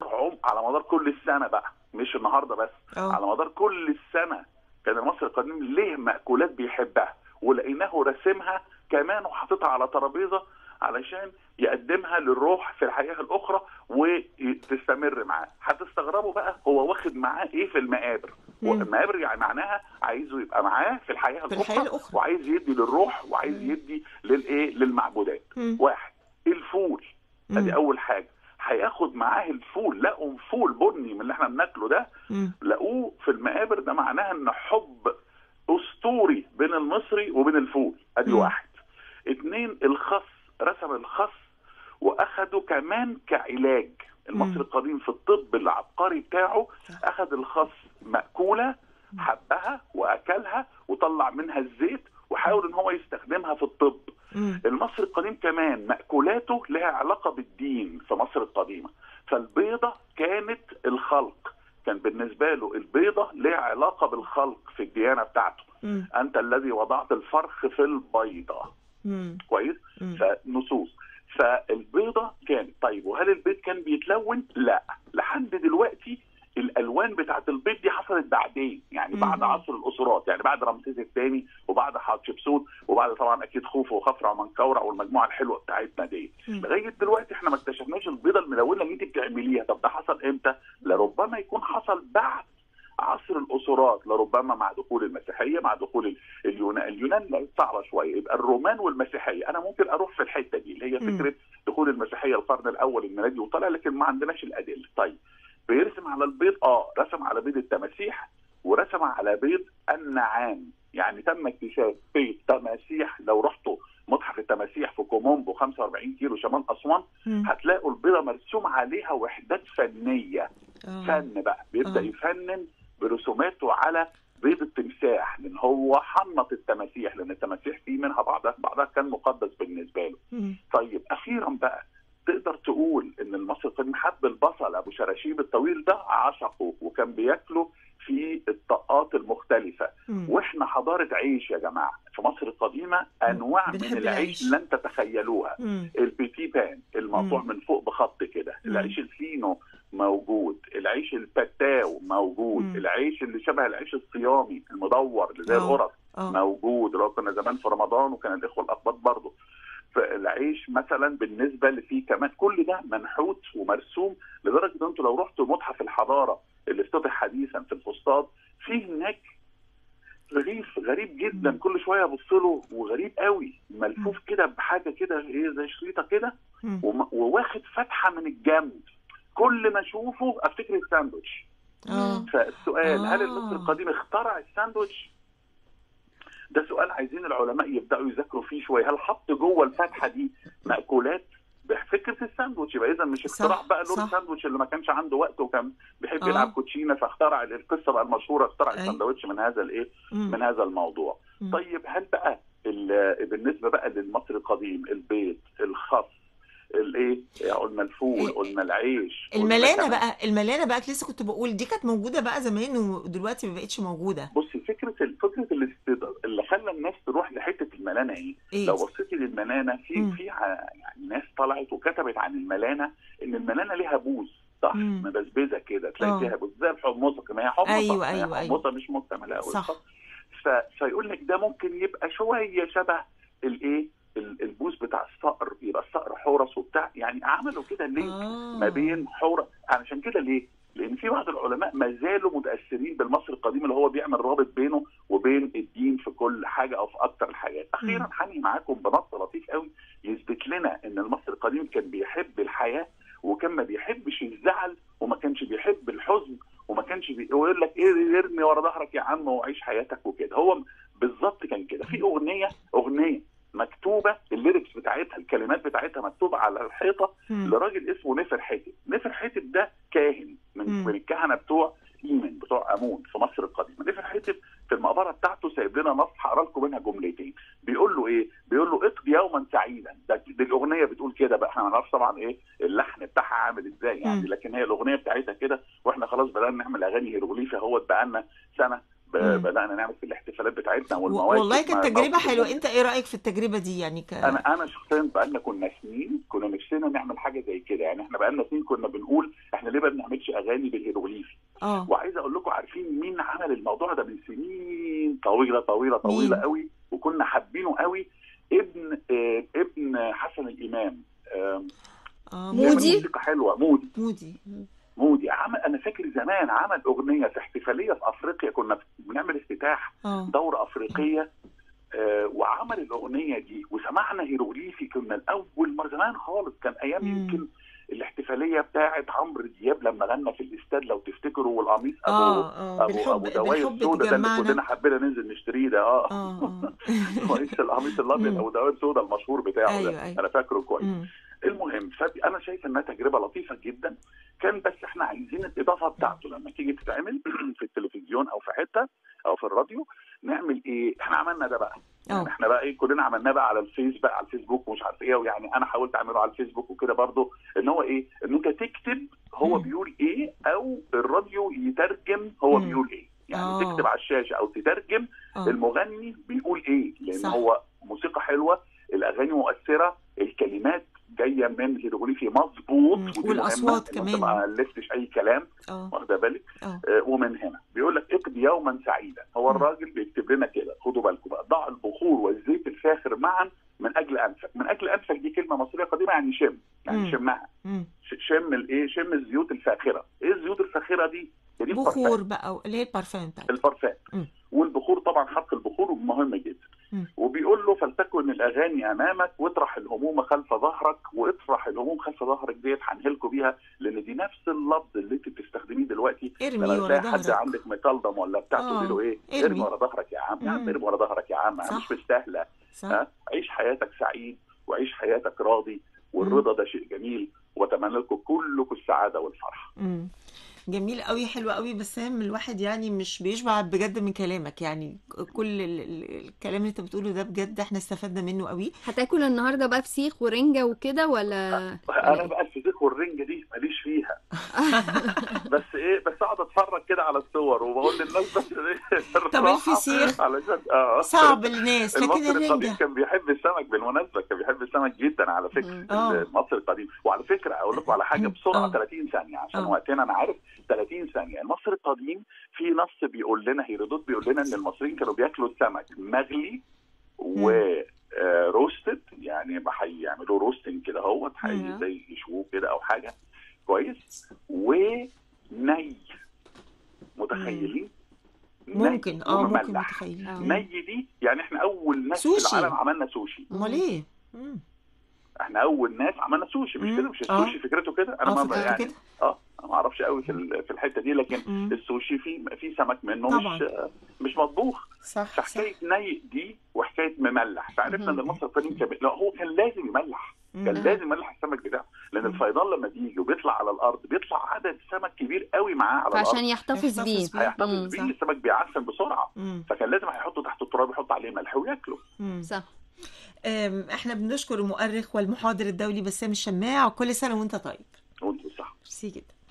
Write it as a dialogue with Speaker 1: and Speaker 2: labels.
Speaker 1: عم على مدار كل السنه بقى مش النهارده بس
Speaker 2: اه
Speaker 1: على مدار كل السنه كان المصري القديم ليه مأكولات بيحبها ولقيناه راسمها كمان وحاططها على ترابيزه علشان يقدمها للروح في الحياه الاخرى وتستمر معاه هتستغربوا بقى هو واخد معاه ايه في المقابر
Speaker 2: مم.
Speaker 1: المقابر يعني معناها عايزه يبقى معاه في الحياه
Speaker 2: في
Speaker 1: الاخرى,
Speaker 2: الحياة الأخرى.
Speaker 1: وعايز يدي للروح وعايز
Speaker 2: مم.
Speaker 1: يدي للايه للمعبودات
Speaker 2: مم.
Speaker 1: واحد الفول
Speaker 2: مم.
Speaker 1: ادي اول حاجه هياخد معاه الفول لقوا فول بني من اللي احنا بناكله ده
Speaker 2: مم.
Speaker 1: لقوه في المقابر ده معناها ان حب اسطوري بين المصري وبين الفول ادي
Speaker 2: مم.
Speaker 1: واحد اتنين الخس رسم الخس واخده كمان كعلاج المصري
Speaker 2: مم.
Speaker 1: القديم في الطب العبقري بتاعه
Speaker 2: صح.
Speaker 1: اخد الخس مأكولة حبها واكلها وطلع منها الزيت وحاول ان هو يستخدمها في الطب
Speaker 2: مم.
Speaker 1: المصري القديم كمان مأكولاته لها علاقة بالدين في مصر القديمة فالبيضة كانت الخلق كان بالنسبة له البيضة لها علاقة بالخلق في الديانة بتاعته
Speaker 2: مم.
Speaker 1: أنت الذي وضعت الفرخ في البيضة
Speaker 2: مم.
Speaker 1: كويس
Speaker 2: مم.
Speaker 1: فنصوص فالبيضة كانت طيب وهل البيض كان بيتلون؟ لا لحد دلوقتي الالوان بتاعت البيض دي حصلت بعدين يعني بعد
Speaker 2: مم.
Speaker 1: عصر الاسرات يعني بعد رمسيس الثاني وبعد حتشبسوت وبعد طبعا اكيد خوفو وخفرع ومنكورع والمجموعه الحلوه بتاعتنا دي
Speaker 2: مم.
Speaker 1: لغايه دلوقتي احنا ما اكتشفناش البيضه الملونه اللي انت بتعمليها طب ده حصل امتى؟ لربما يكون حصل بعد عصر الاسرات لربما مع دخول المسيحيه مع دخول ال- اليونان اليونان لا صعبه شويه يبقى الرومان والمسيحيه انا ممكن اروح في الحته دي اللي هي
Speaker 2: مم.
Speaker 1: فكره دخول المسيحيه القرن الاول الميلادي وطلع لكن ما عندناش الادله طيب بيرسم على البيض اه رسم على بيض التماسيح ورسم على بيض النعام يعني تم اكتشاف بيض تماسيح لو رحتوا متحف التماسيح في كومومبو 45 كيلو شمال اسوان
Speaker 2: مم.
Speaker 1: هتلاقوا البيضه مرسوم عليها وحدات فنيه
Speaker 2: آه.
Speaker 1: فن بقى بيبدا
Speaker 2: آه.
Speaker 1: يفنن برسوماته على بيض التمساح لان هو حنط التماسيح لان التماسيح في منها بعضها بعضها كان مقدس بالنسبه له
Speaker 2: مم.
Speaker 1: طيب اخيرا بقى تقدر تقول ان المصري القديم حب البصل ابو شراشيب الطويل ده عشقه وكان بياكله في الطاقات المختلفه
Speaker 2: مم.
Speaker 1: واحنا حضاره عيش يا جماعه في مصر القديمه انواع من
Speaker 2: بنحب
Speaker 1: العيش
Speaker 2: العيش.
Speaker 1: لن تتخيلوها
Speaker 2: مم.
Speaker 1: البيتي بان المقطوع
Speaker 2: مم.
Speaker 1: من فوق بخط كده
Speaker 2: مم.
Speaker 1: العيش الفينو موجود العيش الباتاو موجود
Speaker 2: مم.
Speaker 1: العيش اللي شبه العيش الصيامي المدور اللي زي
Speaker 2: آه.
Speaker 1: القرص
Speaker 2: اه
Speaker 1: موجود اللي هو كنا زمان في رمضان وكان الاخوه الاقباط برضه فالعيش مثلا بالنسبه اللي فيه كمان كل ده منحوت ومرسوم لدرجه ان انتوا لو رحتوا متحف الحضاره اللي افتتح حديثا في الفسطاط في هناك رغيف غريب جدا
Speaker 2: مم.
Speaker 1: كل شويه ابص له وغريب قوي ملفوف كده بحاجه كده ايه زي شريطه كده
Speaker 2: مم.
Speaker 1: وم- وواخد فتحه من الجنب كل ما اشوفه افتكر الساندوتش
Speaker 2: اه
Speaker 1: فالسؤال هل
Speaker 2: آه.
Speaker 1: المصري القديم اخترع الساندوتش؟ ده سؤال عايزين العلماء يبداوا يذاكروا فيه شويه هل حط جوه الفتحه دي مأكولات بفكره الساندوتش يبقى اذا مش اختراع
Speaker 2: صح،
Speaker 1: بقى لون
Speaker 2: صح.
Speaker 1: الساندوتش اللي ما كانش عنده وقت وكان بيحب
Speaker 2: آه.
Speaker 1: يلعب كوتشينه فاخترع القصه بقى المشهوره اخترع
Speaker 2: أي.
Speaker 1: الساندوتش من هذا الايه؟
Speaker 2: مم.
Speaker 1: من هذا الموضوع.
Speaker 2: مم.
Speaker 1: طيب هل بقى ال- بالنسبه بقى للمصري القديم البيض الخس الايه قلنا الفول
Speaker 2: ال-
Speaker 1: قلنا العيش قلنا
Speaker 2: الملانه
Speaker 1: كمان-
Speaker 2: بقى الملانه بقى لسه كنت بقول دي كانت موجوده بقى زمان ودلوقتي ما بقتش موجوده
Speaker 1: بصي فكره ال- فكره الاستيضاء اللي خلى الناس تروح لحته الملانه ايه؟
Speaker 2: ايه
Speaker 1: لو بصيتي للملانه في
Speaker 2: مم.
Speaker 1: في ع- يعني ناس طلعت وكتبت عن الملانه ان الملانه ليها بوز صح
Speaker 2: مم.
Speaker 1: مبزبزه كده تلاقي
Speaker 2: آه.
Speaker 1: فيها بوز زي الحمصه كما هي حمصه
Speaker 2: أيوة،
Speaker 1: ما هي
Speaker 2: أيوة، أيوة.
Speaker 1: حمصه مش مكتمله قوي
Speaker 2: صح.
Speaker 1: ف... فيقول لك ده ممكن يبقى شويه شبه الايه ال- البوز بتاع الصقر يبقى الصقر حورس وبتاع يعني عملوا كده لينك
Speaker 2: آه.
Speaker 1: ما بين حورة علشان كده ليه؟ لان في بعض العلماء ما زالوا متاثرين بالمصري القديم اللي هو بيعمل رابط بينه وبين الدين في كل حاجه او في اكتر الحاجات. اخيرا
Speaker 2: مم.
Speaker 1: هنهي معاكم بنص لطيف قوي يثبت لنا ان المصري القديم كان بيحب الحياه وكان ما بيحبش الزعل وما كانش بيحب الحزن وما كانش بي... ويقول لك ايه ارمي ورا ظهرك يا عم وعيش حياتك وكده هو بالظبط كان كده في اغنيه اغنيه مكتوبه الليركس بتاعتها الكلمات بتاعتها مكتوبه على الحيطه
Speaker 2: مم.
Speaker 1: لراجل اسمه نفر حاتب نفر حاتب ده كاهن من,
Speaker 2: مم.
Speaker 1: من الكهنه بتوع ايمن بتوع امون في مصر القديمه نفر حاتب في المقبره بتاعته سايب لنا نص هقرا لكم منها جملتين بيقول له ايه بيقول له اقضي يوما سعيدا ده دي الاغنيه بتقول كده بقى احنا ما نعرفش طبعا ايه اللحن بتاعها عامل ازاي يعني
Speaker 2: مم.
Speaker 1: لكن هي الاغنيه بتاعتها كده واحنا خلاص بدانا نعمل اغاني هيروغليفي اهوت بقى لنا سنه ب-
Speaker 2: مم.
Speaker 1: بدانا نعمل في الاحتفالات بتاعتنا
Speaker 2: و-
Speaker 1: والمواسم
Speaker 2: والله كانت
Speaker 1: مع
Speaker 2: تجربه
Speaker 1: الموسم.
Speaker 2: حلوه انت ايه رايك في التجربه دي يعني ك...
Speaker 1: انا انا شخصيا بقالنا كنا سنين كنا نفسنا نعمل حاجه زي كده يعني احنا بقالنا سنين كنا بنقول احنا ليه بقى الاغاني بالهيروغليفي
Speaker 2: اه
Speaker 1: وعايز اقول لكم عارفين مين عمل الموضوع ده من سنين طويله طويله طويله
Speaker 2: مين؟
Speaker 1: قوي وكنا حابينه قوي ابن آه ابن حسن الامام آه
Speaker 2: اه
Speaker 1: بيعمل
Speaker 3: مودي؟
Speaker 1: موسيقى حلوه مودي
Speaker 2: مودي
Speaker 1: مودي عمل انا فاكر زمان عمل اغنيه في احتفاليه في افريقيا كنا بنعمل افتتاح
Speaker 2: اه
Speaker 1: دوره افريقيه آه وعمل الاغنيه دي وسمعنا هيروغليفي كنا الاول مره زمان خالص كان ايام
Speaker 2: مم.
Speaker 1: يمكن الاحتفاليه بتاعه عمرو دياب لما غنى في الاستاد لو تفتكروا والقميص ابو
Speaker 2: اه اه
Speaker 1: ابو ابو
Speaker 2: بالحب
Speaker 1: دوايه
Speaker 2: بالحب
Speaker 1: السوداء ده اللي كلنا
Speaker 2: تجمعنا
Speaker 1: حبينا ننزل نشتريه ده اه
Speaker 2: اه اه
Speaker 1: كويس القميص الابيض
Speaker 2: مم.
Speaker 1: ابو دوايه السوداء المشهور بتاعه
Speaker 2: أيوة،
Speaker 1: ده
Speaker 2: أيوة.
Speaker 1: انا فاكره كويس
Speaker 2: مم.
Speaker 1: المهم فانا شايف انها تجربه لطيفه جدا كان بس احنا عايزين الاضافه بتاعته لما تيجي تتعمل في التلفزيون او في حته او في الراديو نعمل ايه؟ احنا عملنا ده بقى يعني
Speaker 2: اه
Speaker 1: احنا بقى ايه كلنا عملناه بقى على الفيس بقى على الفيسبوك ومش عارف ايه ويعني انا حاولت اعمله على الفيسبوك وكده برضه ان هو ايه؟ ان انت تكتب هو
Speaker 2: مم.
Speaker 1: بيقول ايه او الراديو يترجم هو
Speaker 2: مم.
Speaker 1: بيقول ايه يعني
Speaker 2: آه.
Speaker 1: تكتب على الشاشه او تترجم
Speaker 2: اه
Speaker 1: المغني بيقول ايه لان
Speaker 2: صح.
Speaker 1: هو موسيقى حلوه الاغاني مؤثره الكلمات جايه من هيروغليفي مظبوط
Speaker 2: مم.
Speaker 1: ودي
Speaker 2: والأصوات
Speaker 1: مهمة، إن أنت
Speaker 2: كمان.
Speaker 1: ما الفتش اي كلام
Speaker 2: اه
Speaker 1: واخده بالك
Speaker 2: اه
Speaker 1: آه، ومن هنا بيقول لك اقضي يوما سعيدا هو
Speaker 2: مم.
Speaker 1: الراجل بيكتب لنا كده خدوا بالكم بقى ضع البخور والزيت الفاخر معا من اجل انفك من اجل انفك دي كلمه مصريه قديمه يعني شم
Speaker 2: مم.
Speaker 1: يعني شمها
Speaker 2: مم.
Speaker 1: ش- شم الايه شم الزيوت الفاخره ايه الزيوت الفاخره دي هي دي البرفان.
Speaker 2: بخور بقى اللي هي البارفان بتاعته
Speaker 1: البرفان
Speaker 2: مم.
Speaker 1: والبخور طبعا حق البخور مهم جدا
Speaker 2: مم.
Speaker 1: وبيقول له فلتكن الاغاني امامك واطرح الهموم خلف ظهرك واطرح الهموم خلف ظهرك ديت هنهلكوا بيها لان دي نفس اللفظ اللي انت بتستخدميه دلوقتي
Speaker 2: ارمي
Speaker 1: لما
Speaker 2: ورا
Speaker 1: تلاقي حد
Speaker 2: ظهرك
Speaker 1: عندك مطلدم ولا بتاع
Speaker 2: آه،
Speaker 1: تقول له ايه
Speaker 2: ارمي.
Speaker 1: ارمي ورا ظهرك يا عم يا عم
Speaker 2: مم.
Speaker 1: ارمي ورا ظهرك يا عم
Speaker 2: صح.
Speaker 1: مش مستاهله
Speaker 2: صح
Speaker 1: ها عيش حياتك سعيد وعيش حياتك راضي والرضا ده شيء جميل واتمنى لكم كلكم السعاده والفرح
Speaker 2: مم. جميل قوي حلو قوي بس هم الواحد يعني مش بيشبع بجد من كلامك يعني كل ال- ال- الكلام اللي انت بتقوله ده بجد احنا استفدنا منه قوي
Speaker 3: هتاكل النهارده بقى فسيخ ورنجة وكده ولا ولا
Speaker 1: انا
Speaker 3: إيه؟
Speaker 1: بقى الفسيخ والرنجه دي ماليش فيها بس ايه بس اقعد اتفرج كده على الصور وبقول للناس بس ايه
Speaker 2: طب
Speaker 1: الراحة
Speaker 2: الفسيخ
Speaker 1: علشان اه
Speaker 2: صعب الناس لكن
Speaker 1: المصري القديم
Speaker 2: الرنجة
Speaker 1: كان بيحب السمك بالمناسبه كان بيحب السمك جدا على فكره
Speaker 3: مم.
Speaker 2: آه.
Speaker 1: المصري القديم وعلى فكره اقول لكم على حاجه بسرعه
Speaker 2: آه.
Speaker 1: 30 ثانيه عشان
Speaker 2: آه.
Speaker 1: وقتنا انا عارف 30 ثانيه المصري القديم في نص بيقول لنا هيرودوت بيقول لنا ان المصريين كانوا بياكلوا السمك مغلي و آه، روستد يعني هيعملوا روستنج كده اهوت هي-
Speaker 3: مم.
Speaker 1: زي يشووه كده او حاجه كويس وني متخيلين؟ ني
Speaker 2: ممكن اه ممكن
Speaker 1: ومملح.
Speaker 2: متخيلين
Speaker 3: آه.
Speaker 2: مم.
Speaker 1: ني دي يعني احنا اول ناس في
Speaker 2: سوشي.
Speaker 1: العالم عملنا سوشي
Speaker 2: امال ايه مم.
Speaker 1: احنا اول ناس عملنا سوشي مش
Speaker 2: مم.
Speaker 1: كده مش
Speaker 2: آه.
Speaker 1: السوشي فكرته كده انا
Speaker 2: اه
Speaker 1: ما
Speaker 2: فكرته
Speaker 1: يعني
Speaker 2: كده
Speaker 1: اه أنا ما اعرفش قوي في ال- في الحته دي لكن
Speaker 2: مم.
Speaker 1: السوشي في في سمك منه
Speaker 2: طبعا.
Speaker 1: مش مش مطبوخ
Speaker 2: صح صح
Speaker 1: فحكايه ني دي وحكايه مملح فعرفنا ان
Speaker 3: مم.
Speaker 1: المصري القديم كان لا هو كان لازم يملح كان
Speaker 2: مم.
Speaker 1: لازم يملح السمك بتاعه لان
Speaker 2: مم.
Speaker 1: الفيضان لما بيجي وبيطلع على الارض بيطلع عدد سمك كبير قوي معاه على
Speaker 3: فعشان
Speaker 1: الارض
Speaker 3: يحتفظ
Speaker 2: يحتفظ
Speaker 3: بيه
Speaker 2: بيه.
Speaker 3: مم،
Speaker 1: هيحتفظ بيه
Speaker 3: صح.
Speaker 1: السمك بيعفن بسرعه
Speaker 2: مم.
Speaker 1: فكان لازم هيحطه تحت التراب يحط عليه ملح وياكله
Speaker 2: مم.
Speaker 3: صح
Speaker 2: أم، احنا بنشكر المؤرخ والمحاضر الدولي بسام الشماع وكل سنة وانت طيب
Speaker 1: وانت صح
Speaker 2: ميرسي جدا